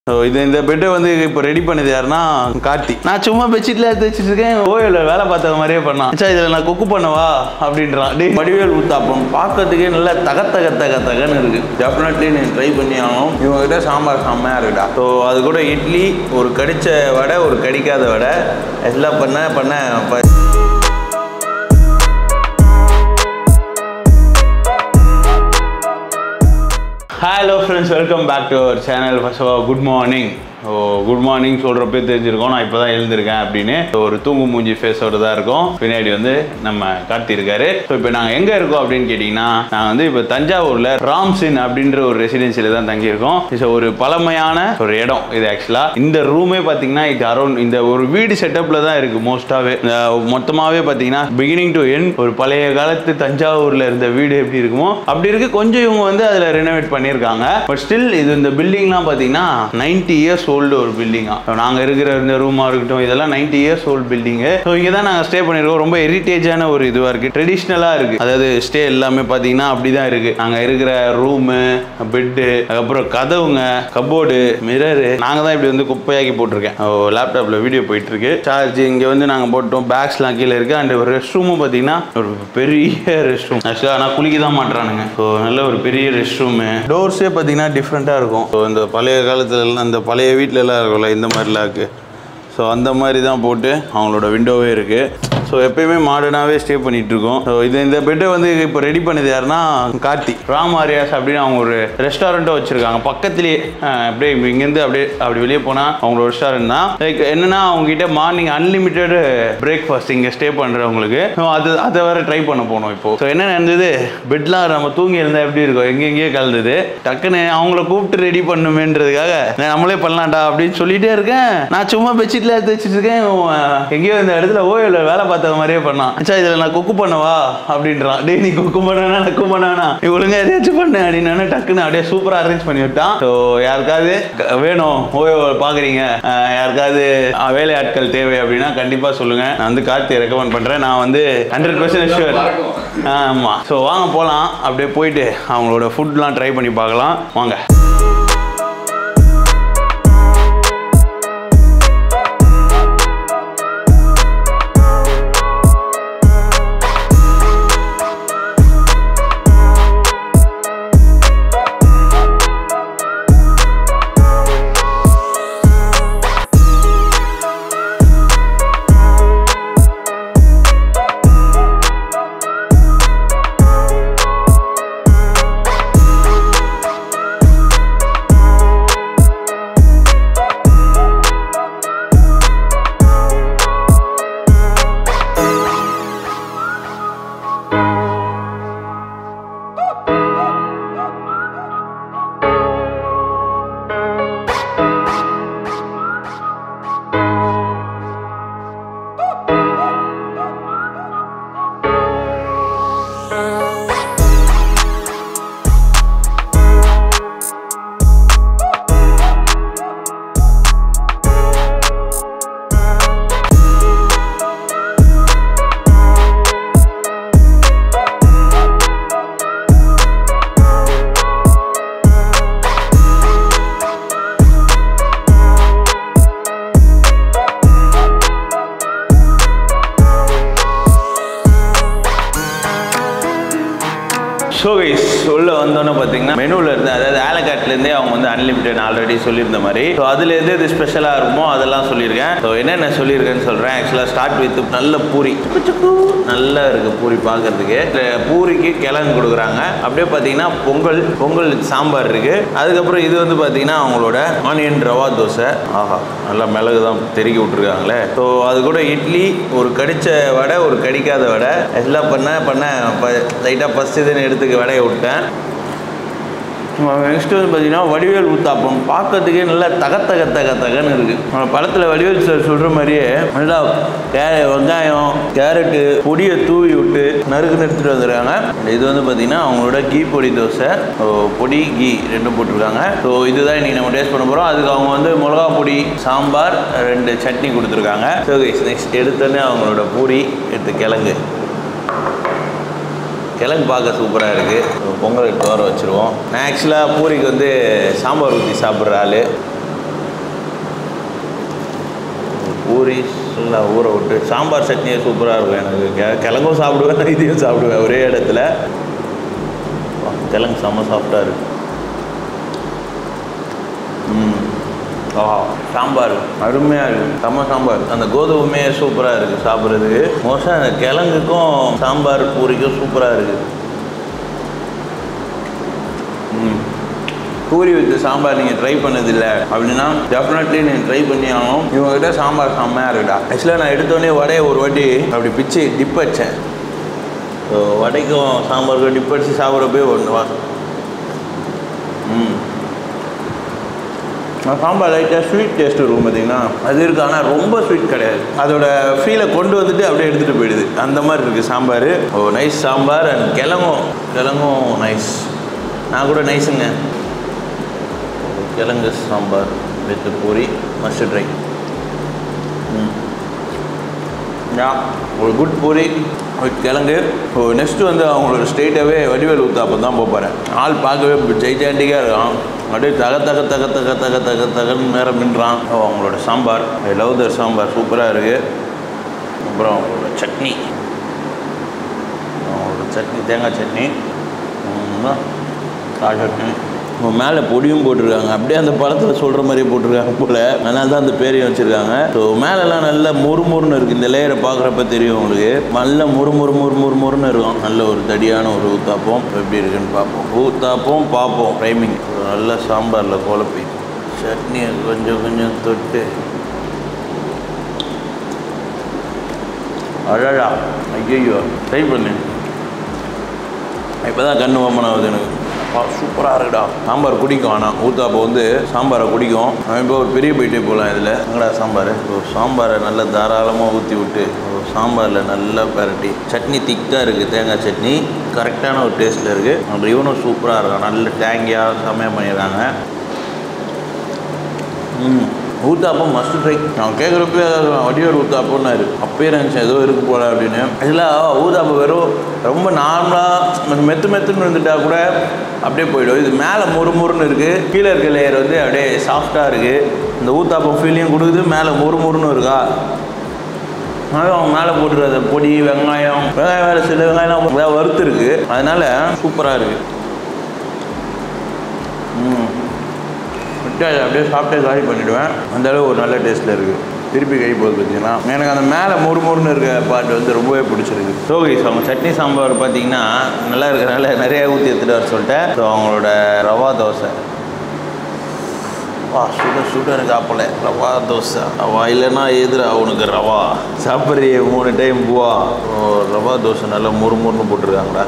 So இது இந்த பெட்டை வந்து இப்போ ரெடி பண்ணது யாருன்னா கார்த்தி நான் சும்மா பெட்ஷீட்ல எடுத்து வச்சுட்டு இருக்கேன் ஓயில் வேலை பார்த்த மாதிரியே பண்ணான் சா இதில் நான் குக்கு பண்ணவா அப்படின்றான் டேய் வடிவேல் ஊத்தாப்பம் பார்க்கறதுக்கே நல்லா தக தக தக தகன்னு இருக்கு டெஃபினெட்லி நீ ட்ரை பண்ணி ஆகணும் இவங்ககிட்ட சாம்பார் செம்மையாக இருக்குடா ஸோ அது கூட இட்லி ஒரு கடிச்ச வடை ஒரு கடிக்காத வடை எல்லாம் பண்ண பண்ண ப- hello friends welcome back to our channel first of good morning oh good morning சொல்கிறப்பே தெரிஞ்சிருக்கோம் நான் இப்போ தான் எழுந்திருக்கேன் அப்படின்னு So, ஒரு தூங்கு மூஞ்சி ஃபேஸோட தான் இருக்கும் பின்னாடி வந்து நம்ம கார்த்தி இருக்காரு ஸோ இப்போ நாங்கள் எங்கே இருக்கோம் அப்படின்னு கேட்டிங்கன்னா நாங்கள் வந்து இப்போ தஞ்சாவூரில் ராம்சின் அப்படின்ற ஒரு ரெசிடென்சியில் தான் தங்கியிருக்கோம் ஸோ ஒரு பழமையான ஒரு இடம் இது ஆக்சுவலாக இந்த ரூமே பார்த்தீங்கன்னா இது அரௌண்ட் இந்த ஒரு வீடு செட்டப்பில் தான் இருக்குது மோஸ்ட்டாகவே இந்த மொத்தமாகவே பார்த்தீங்கன்னா பிகினிங் டு எண்ட் ஒரு பழைய காலத்து தஞ்சாவூரில் இருந்த வீடு எப்படி இருக்குமோ அப்படி இருக்கு கொஞ்சம் இவங்க வந்து அதில் ரெனோவேட் பண்ணியிருக்காங்க பட் ஸ்டில் இது இந்த பில்டிங்லாம் பார்த்தீங்கன்னா நைன்டி இயர்ஸ் ஓல்டு ஒரு பில்டிங்கா நாங்கள் இருக்கிற இந்த ரூமாக இருக்கட்டும் இதெல்லாம் ninety years old building so இங்கே தான் நாங்கள் ஸ்டே பண்ணியிருக்கோம் ரொம்ப ஹெரிட்டேஜான ஒரு இதுவாக இருக்குது ட்ரெடிஷ்னலாக இருக்குது அதாவது ஸ்டே எல்லாமே பார்த்தீங்கன்னா அப்படி தான் இருக்குது நாங்கள் இருக்கிற ரூமு பெட்டு அதுக்கப்புறம் கதவுங்க கபோர்டு மிரரு நாங்கள் தான் இப்படி வந்து குப்பையாக்கி போட்டிருக்கேன் லேப்டாப்பில் வீடியோ போயிட்டு இருக்கு சார்ஜ் இங்கே வந்து நாங்கள் போட்டோம் பேக்ஸ்லாம் கீழே இருக்கு அண்ட் ஒரு ரெஸ்ட் ரூமும் பார்த்தீங்கன்னா ஒரு பெரிய ரெஸ்ட் ரூம் ஆக்சுவலாக ஆனால் குளிக்க தான் மாட்டுறானுங்க ஸோ நல்ல ஒரு பெரிய ரெஸ்ட் ரூமு டோர்ஸே பார்த்தீங்கன்னா டிஃப்ரெண்ட்டாக இருக்கும் ஸோ இந்த பழைய காலத்துல எல்லாம் அந்த பழைய வீட்ல எல்லாம் இருக்கும்ல இந்த மாதிரிலாம் இருக்கு ஸோ அந்த மாதிரி தான் போட்டு அவங்களோட விண்டோவே இருக்குது ஸோ எப்பயுமே மாடர்னாகவே ஸ்டே பண்ணிட்டு இருக்கோம் ஸோ இது இந்த பெட்டை வந்து இப்போ ரெடி பண்ணது யாருன்னா கார்த்தி ராம் ஆரியாஸ் அப்படின்னு அவங்க ஒரு ரெஸ்டாரண்ட்டும் வச்சுருக்காங்க பக்கத்துலேயே அஹ், அப்படியே இங்கேருந்து அப்படியே அப்படி வெளியே போனால் அவங்களோட ரெஸ்டாரண்ட் தான் லைக் என்னன்னா அவங்க கிட்ட மார்னிங் அன்லிமிட்டெட் பிரேக்ஃபாஸ்ட் இங்கே ஸ்டே பண்ணுறவங்களுக்கு ஸோ அது அதை வேற ட்ரை பண்ண போனோம் இப்போ ஸோ என்ன நடந்தது பெட்லாம் நம்ம தூங்கி இருந்தால் எப்படி இருக்கும் எங்கெங்கேயோ கலந்தது டக்குன்னு அவங்கள கூப்பிட்டு ரெடி பண்ணுமேன்றதுக்காக நான் நம்மளே பண்ணலாம்டா அப்படின்னு சொல்லிட்டே இருக்கேன் நான் சும்மா பெட்ஷீட்ல எடுத்து வச்சுட்டு இருக்கேன் இவன் எங்கேயோ இந்த இடத்துல ஓயில் வேலை பார்த்த மாதிரியே பண்ணான் சா இதில் நான் குக்கு பண்ணவா அப்படின்றான் டேய் நீ குக்கு பண்ணா நான் குக்கு பண்ணானா நீ ஒழுங்கா எதையாச்சும் பண்ணு அப்படின்னு டக்குன்னு அப்படியே சூப்பராக அரேஞ்ச் பண்ணி விட்டான் ஸோ யாருக்காவது க- வேணும் ஓயோ பார்க்குறீங்க யாருக்காவது அஹ், வேலை ஆட்கள் தேவை அப்படின்னா கண்டிப்பாக சொல்லுங்க நான் வந்து கார்த்தியை ரெக்கமெண்ட் பண்ணுறேன் நான் வந்து ஹண்ட்ரட் பர்சன்ட் ஷுவர் ஆமாம் ஸோ வாங்க போகலாம் அப்படியே போயிட்டு அவங்களோட ஃபுட்லாம் ட்ரை பண்ணி பார்க்கலாம் வாங்க ஸோ கைஸ் உள்ள வந்தோன்னே பார்த்தீங்கன்னா மெனுவில் இருந்து அதாவது ஆலக்காட்லேருந்தே அவங்க வந்து அன்லிமிட்டட் ஆல்ரெடி சொல்லியிருந்த மாதிரி ஸோ அதுலேருந்து இது ஸ்பெஷலாக இருக்குமோ அதெல்லாம் சொல்லியிருக்கேன் ஸோ என்னென்ன சொல்லியிருக்கேன்னு சொல்கிறேன் ஆக்சுவலாக ஸ்டார்ட் வித் நல்ல பூரி சுக்கு சுக்கு. நல்லா இருக்குது பூரி பார்க்கறதுக்கு இந்த பூரிக்கு கிழங்கு கொடுக்குறாங்க அப்படியே பார்த்தீங்கன்னா பொங்கல் பொங்கல் சாம்பார் இருக்குது அதுக்கப்புறம் இது வந்து பார்த்தீங்கன்னா அவங்களோட ஆனியன் ரவா தோசை ஆஹா நல்லா மிளகு தான் தெருக்கி விட்ருக்காங்களே ஸோ அது கூட இட்லி ஒரு கடிச்ச வடை ஒரு கடிக்காத வடை எல்லாம் பண்ண பண்ண லைட்டாக ஃபஸ்ட் இதுன்னு எடுத்துக்க வடையை விட்டேன் நெக்ஸ்ட் வந்து பார்த்தீங்கன்னா வடிவேல் ஊத்தாப்பம் பார்க்கறதுக்கே நல்லா தக தக தக தகன்னு இருக்கு நம்ம படத்தில் வடிவேல் சார் சொல்கிற மாதிரியே நல்லா கே வெங்காயம் கேரட்டு பொடியை தூவி விட்டு நறுக்கு எடுத்துகிட்டு வந்துருக்காங்க இது வந்து பார்த்தீங்கன்னா அவங்களோட கீ பொடி தோசை ஓ, பொடி கீ ரெண்டும் போட்டிருக்காங்க ஸோ இதுதான் இன்னைக்கு நம்ம டேஸ்ட் பண்ண போகிறோம் அதுக்கு அவங்க வந்து மிளகா பொடி சாம்பார் ரெண்டு சட்னி கொடுத்துருக்காங்க ஸோ நெக்ஸ்ட் எடுத்தோன்னே அவங்களோட பூரி எடுத்து கிழங்கு கிழங்கு பார்க்க சூப்பராக இருக்குது பொங்கல் எடுத்து வர வச்சுருவோம் நான் ஆக்சுவலாக பூரிக்கு வந்து சாம்பார் ஊற்றி சாப்பிட்ற ஆள் பூரி நல்லா ஊற விட்டு சாம்பார் சட்னியே சூப்பராக இருக்கும் எனக்கு கெ- கிழங்கும் சாப்பிடுவேன் இதையும் சாப்பிடுவேன் ஒரே இடத்துல வா, கிழங்கு செம்ம சாஃப்டாக இருக்கு ம் ஆ சாம்பார் அருமையாக இருக்குது செம்ம சாம்பார் அந்த கோதுமையே சூப்பராக இருக்குது சாப்பிட்றதுக்கு மோஸ்ட்டாக அந்த கிழங்குக்கும் சாம்பார் பூரிக்கும் சூப்பராக இருக்குது ம் பூரி வித் சாம்பார் நீங்கள் ட்ரை பண்ணதில்ல அப்படின்னா டெஃபினெட்லி நீங்கள் ட்ரை பண்ணி ஆகணும் இவங்ககிட்ட சாம்பார் செம்மையாக இருக்குடா ஆக்சுவலாக நான் எடுத்தோடனே வடையை ஒரு வாட்டி அப்படி பிச்சு டிப் அடித்தேன் ஸோ வடைக்கும் சாம்பாருக்கும் டிப் அடித்து சாப்பிட்றப்பே ஒன்று வா ம் நான் சாம்பார் லைட்டாக ஸ்வீட் டேஸ்ட் இருக்கும் பார்த்தீங்கன்னா அது இருக்குது ஆனால் ரொம்ப ஸ்வீட் கிடையாது அதோட ஃபீலை கொண்டு வந்துட்டு அப்படியே எடுத்துகிட்டு போயிடுது அந்த மாதிரி இருக்குது sambar oh nice sambar and கிழங்கும் கிழங்கும் நைஸ் நான் கூட நைஸுங்க கிழங்கு sambar with poori must try hmm yeah ஒரு குட் பூரி வித் கிழங்கு இப்போ நெக்ஸ்ட்டு வந்து அவங்களோட ஸ்டேட்டாகவே வடிவேல் ஊத்தாப்பம் தான் போகிறேன் ஆள் பார்க்கவே ஜெய்ஜாண்டிக்காக இருக்கான் அப்படியே தக தக தக தக தக தக தகன்னு நேரம் மின்றான் ஓ அவங்களோட sambar I love their sambar சூப்பராக இருக்குது அப்புறம் அவங்களோட சட்னி அவங்களோட சட்னி தேங்காய் சட்னி ம், காய் சட்னி இப்போ மேலே பொடியும் போட்டிருக்காங்க அப்படியே அந்த பழத்தில் சொல்கிற மாதிரியே போட்டிருக்காங்க போல் அதனால தான் அந்த பேரையும் வச்சுருக்காங்க ஸோ மேலெல்லாம் நல்ல முறுமுறுன்னு இருக்குது இந்த லேயரை பார்க்குறப்ப தெரியும் உங்களுக்கு நல்ல முறுமுறு முறுமுறு முறுன்னு இருக்கும் நல்ல ஒரு தடியான ஒரு ஊத்தாப்பம் எப்படி இருக்குன்னு பார்ப்போம் ஊத்தாப்பம் பார்ப்போம் டைமிங் நல்ல சாம்பாரில் குழப்பி சட்னியை கொஞ்சம் கொஞ்சம் தொட்டு அழகா ஐயோ ட்ரை பண்ணு இப்போ தான் கண்ணு ஓப்பன் ஆகுது எனக்கு அப்பா சூப்பராக இருக்குடா சாம்பார் குடிக்கும் ஆனால் ஊத்தாப்போ வந்து சாம்பாரை குடிக்கும் அவன் இப்போ ஒரு பெரிய போயிட்டே போகலாம் இதில் எங்கடா சாம்பார் ஒரு சாம்பாரை நல்லா தாராளமாக ஊற்றி விட்டு ஒரு சாம்பாரில் நல்லா பரட்டி சட்னி திக்காக இருக்குது தேங்காய் சட்னி கரெக்டான ஒரு டேஸ்ட்டில் இருக்குது அப்புறம் இவனும் சூப்பராக இருக்கான் நல்ல டேங்கியாக செம்மையாக பண்ணியிருக்காங்க ம் ஊத்தாப்பம் மஸ்ட் ட்ரை நான் கேட்குறப்ப வடிவேல் ஊத்தாப்பம்னாரு அப்பயே நினச்சேன் ஏதோ இருக்கு போல அப்படின்னு இதில் ஊத்தாப்பம் வெறும் ரொம்ப நார்மலாக மெத்து மெத்துன்னு இருந்துட்டா கூட அப்படியே போயிடும் இது மேலே முறுமுறுன்னு இருக்குது கீழே இருக்க லேயர் வந்து அப்படியே சாஃப்டாக இருக்குது இந்த ஊத்தாப்பம் ஃபீலிங் கொடுக்குது மேலே முறுமுறுன்னு இருக்கா அதனால அவங்க மேலே போட்டுருக்க அந்த பொடி வெங்காயம் வெங்காயம் வேறு சில வெங்காயம்லாம் வேறு வறுத்து இருக்குது அதனால சூப்பராக இருக்குது ம் விட்டு அதை அப்படியே சாப்பிட்டே காலி பண்ணிவிடுவேன் அந்த அளவு ஒரு நல்ல டேஸ்ட்டில் இருக்குது திருப்பி கை போகுது பார்த்தீங்கன்னா எனக்கு அந்த மேலே முறுமுறுன்னு இருக்க பாட்டு வந்து ரொம்பவே பிடிச்சிருக்கு ஸோ கைஸ் அவங்க சட்னி சாம்பார் பார்த்தீங்கன்னா நல்லா இருக்கிறனால நிறைய ஊற்றி எடுத்துகிட்டு வர சொல்லிட்டேன் ஸோ அவங்களோட ரவா தோசை வா சுட சுட எனக்கு ஆப்பல ரவா தோசை ரவா இல்லைன்னா எதிரா உனக்கு ரவா சாப்பிட்றிய மூணு டைம் பூவா ஓ ரவா தோசை நல்லா முறுமுறுன்னு போட்டிருக்காங்கடா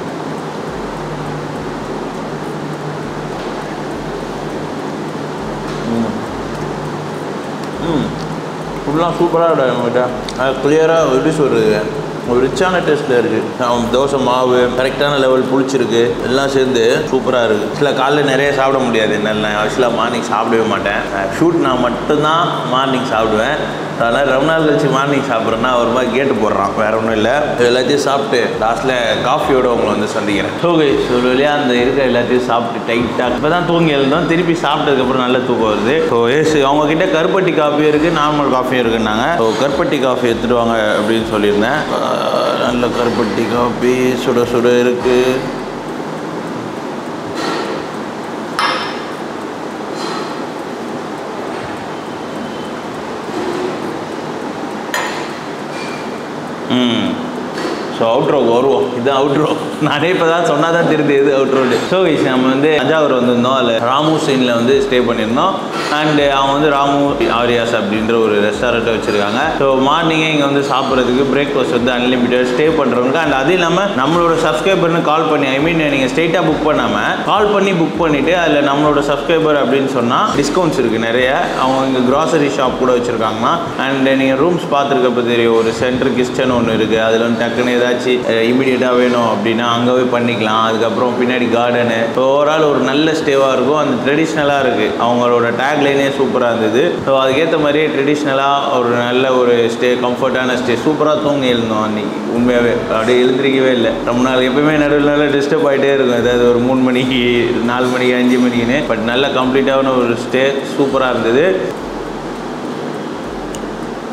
ம் ஃபுல்லாக சூப்பராக இருக்கும் எங்ககிட்ட அது கிளியராக எப்படி சொல்கிறது ஒரு ரிச்சான டேஸ்ட்டில் இருக்குது தோசை மாவு கரெக்டான லெவல் புளிச்சிருக்கு எல்லாம் சேர்ந்து சூப்பராக இருக்குது சில காலைல நிறைய சாப்பிட முடியாது என்னால் ஆக்சுவலாக மார்னிங் சாப்பிடவே மாட்டேன் ஷூட் நான் மட்டும்தான் மார்னிங் சாப்பிடுவேன் அதனால் ரொம்ப நாள் கழிச்சு மார்னிங் சாப்பிட்றேன்னா ஒரு மாதிரி கேட்டு போடுறான் வேற ஒன்றும் இல்லை எல்லாத்தையும் சாப்பிட்டு லாஸ்ட்டில் காஃபியோட உங்களை வந்து சந்திக்கிறேன் ஓகே ஸோ வழியாக அந்த இருக்கிற எல்லாத்தையும் சாப்பிட்டு டைட்டாக இப்போ தான் தூங்கி எழுந்தோம் திருப்பி சாப்பிட்டதுக்கப்புறம் நல்ல தூக்கம் வருது ஸோ ஏஸ் அவங்க கிட்ட கருப்பட்டி காஃபி இருக்குது நார்மல் காஃபி இருக்குன்னாங்க ஸோ கருப்பட்டி காஃபி எடுத்துகிட்டு வாங்க அப்படின்னு சொல்லியிருந்தேன் ஆஹ் நல்ல கருப்பட்டி காஃபி சுட சுட இருக்குது ம் ஸோ அவுட்ரோக்கு வருவோம் இதுதான் அவுட்ரோ நானே இப்போ தான் சொன்னால் தான் தெரியுது எது அவுட்ரோடு ஸோ விஷ் நம்ம வந்து தஞ்சாவூர் வந்திருந்தோம் அதில் ராமு சீனில் வந்து ஸ்டே பண்ணியிருந்தோம் அண்டு அவங்க வந்து ராமு ஆரியாஸ் அப்படின்ற ஒரு ரெஸ்டாரண்ட்டை வச்சுருக்காங்க ஸோ மார்னிங்கே இங்கே வந்து சாப்பிட்றதுக்கு பிரேக்ஃபாஸ்ட் வந்து அன்லிமிட்டட் ஸ்டே பண்ணுறவங்க அண்ட் அது இல்லாமல் நம்மளோட சப்ஸ்கிரைபர்னு கால் பண்ணி ஐ மீன் நீங்கள் ஸ்ட்ரெயிட்டாக புக் பண்ணாமல் கால் பண்ணி புக் பண்ணிவிட்டு அதில் நம்மளோட சப்ஸ்கிரைபர் அப்படின்னு சொன்னால் டிஸ்கவுண்ட்ஸ் இருக்குது நிறைய அவங்க இங்கே கிராசரி ஷாப் கூட வச்சுருக்காங்கன்னா அண்ட் நீங்கள் ரூம்ஸ் பார்த்துருக்கப்ப தெரியும் ஒரு சென்டர் கிச்சன் ஒன்று இருக்குது அதில் வந்து டக்குன்னு ஏதாச்சும் இமீடியட்டாக வேணும் அப்படின்னா அங்கே போய் பண்ணிக்கலாம் அதுக்கப்புறம் பின்னாடி கார்டனு ஓவரால் ஒரு நல்ல ஸ்டேவாக இருக்கும் அந்த ட்ரெடிஷ்னலாக இருக்குது அவங்களோட டேக்லைனே சூப்பராக இருந்தது ஸோ அதுக்கேற்ற மாதிரியே ட்ரெடிஷ்னலாக ஒரு நல்ல ஒரு ஸ்டே கம்ஃபர்ட்டான ஸ்டே சூப்பராக தூங்கி எழுந்தோம் அன்றைக்கி உண்மையாகவே அப்படியே எழுந்திரிக்கவே இல்லை ரொம்ப நாள் எப்பவுமே நடுவில் நல்லா டிஸ்டர்ப் ஆகிட்டே இருக்கும் ஏதாவது ஒரு மூணு மணிக்கு நாலு மணிக்கு அஞ்சு மணிக்குன்னு பட் நல்ல கம்ப்ளீட்டான ஒரு ஸ்டே சூப்பராக இருந்தது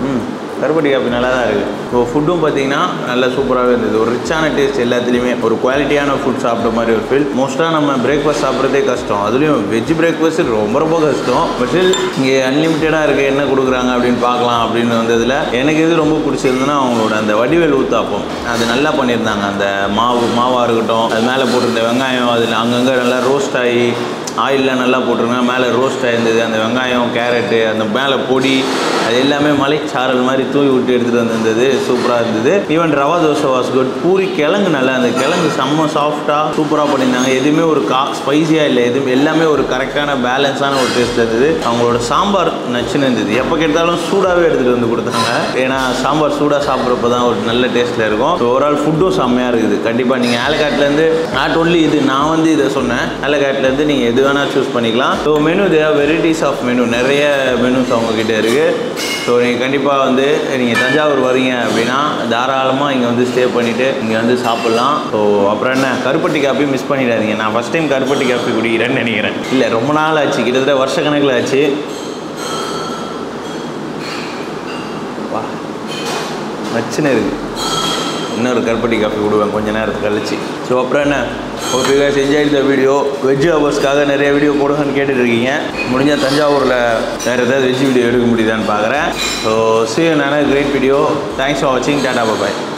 ம் கருப்பட்டி காப்பி நல்லா தான் இருக்குது ஸோ ஃபுட்டும் பார்த்தீங்கன்னா நல்லா சூப்பராகவே இருந்தது ஒரு ரிச்சான டேஸ்ட் எல்லாத்துலேயுமே ஒரு குவாலிட்டியான ஃபுட் சாப்பிட்ட மாதிரி ஒரு ஃபீல் மோஸ்ட்டாக நம்ம பிரேக்ஃபாஸ்ட் சாப்பிட்றதே கஷ்டம் அதுலேயும் வெஜ் பிரேக்ஃபாஸ்ட் ரொம்ப ரொம்ப கஷ்டம் பட் ஸ்டில் இங்கே அன்லிமிட்டடாக இருக்குது என்ன கொடுக்குறாங்க அப்படின்னு பார்க்கலாம் அப்படின்னு வந்ததில் எனக்கு எது ரொம்ப பிடிச்சிருந்ததுன்னா அவங்களோட அந்த வடிவேல் ஊத்தாப்பம் அது நல்லா பண்ணியிருந்தாங்க அந்த மாவு மாவாக இருக்கட்டும் அது மேலே போட்டிருந்த வெங்காயம் அதில் அங்கங்கே நல்லா ரோஸ்ட் ஆகி ஆயிலெலாம் நல்லா போட்டிருந்தாங்க மேலே ரோஸ்ட் ஆயிருந்தது அந்த வெங்காயம் கேரட்டு அந்த மேலே பொடி அது எல்லாமே மலைச்சாரல் மாதிரி தூவி விட்டு எடுத்துகிட்டு வந்திருந்தது சூப்பராக இருந்தது even rava dosa was good poori கிழங்கு நல்லா அந்த கிழங்கு செம்ம சாஃப்டாக சூப்பராக பண்ணியிருந்தாங்க எதுவுமே ஒரு கா ஸ்பைஸியாக இல்லை எதுவும் எல்லாமே ஒரு கரெக்டான பேலன்ஸான ஒரு டேஸ்ட் இருந்தது அவங்களோட சாம்பார் நச்சுன்னு இருந்தது எப்போ கேட்டாலும் சூடாகவே எடுத்துகிட்டு வந்து கொடுத்தாங்க ஏன்னா சாம்பார் சூடாக சாப்பிட்றப்ப தான் ஒரு நல்ல டேஸ்ட்டில் இருக்கும் ஸோ ஓவரால் ஃபுட்டும் செம்மையாக இருக்குது கண்டிப்பாக நீங்கள் ஆலக்காட்லேருந்து நாட் ஒன்லி இது நான் வந்து இதை சொன்னேன் ஆலக்காட்லேருந்து நீங்கள் எது வேணால் சூஸ் பண்ணிக்கலாம் so menu they've varieties of menu நிறைய மெனுஸ் அவங்கக்கிட்ட இருக்குது ஸோ நீங்கள் கண்டிப்பாக வந்து நீங்கள் தஞ்சாவூர் வரீங்க அப்படின்னா தாராளமாக இங்கே வந்து ஸ்டே பண்ணிவிட்டு இங்கே வந்து சாப்பிட்லாம் ஸோ அப்புறம் என்ன கருப்பட்டி காப்பி மிஸ் பண்ணிடாதீங்க நான் ஃபஸ்ட் டைம் கருப்பட்டி காப்பி குடிக்கிறேன்னு நினைக்கிறேன் இல்லை ரொம்ப நாள் ஆச்சு கிட்டத்தட்ட வருஷக்கணக்கில் ஆச்சு வா நச்சுன்னு இருக்குது இன்னொரு கருப்பட்டி காஃபி விடுவேன் கொஞ்ச நேரத்துக்கு கழிச்சு ஸோ அப்புறம் என்ன ஓகே guys என்ஜாய் இந்த வீடியோ வெஜ் ஹவர்ஸ்க்காக நிறைய வீடியோ போடுங்கன்னு கேட்டுட்டு இருக்கீங்க முடிஞ்சால் தஞ்சாவூரில் வேறு ஏதாவது வெஜ் வீடியோ எடுக்க முடியுதான்னு பார்க்குறேன் ஸோ சி நான கிரேட் வீடியோ தேங்க்ஸ் ஃபார் வாட்சிங் டாடா பாய்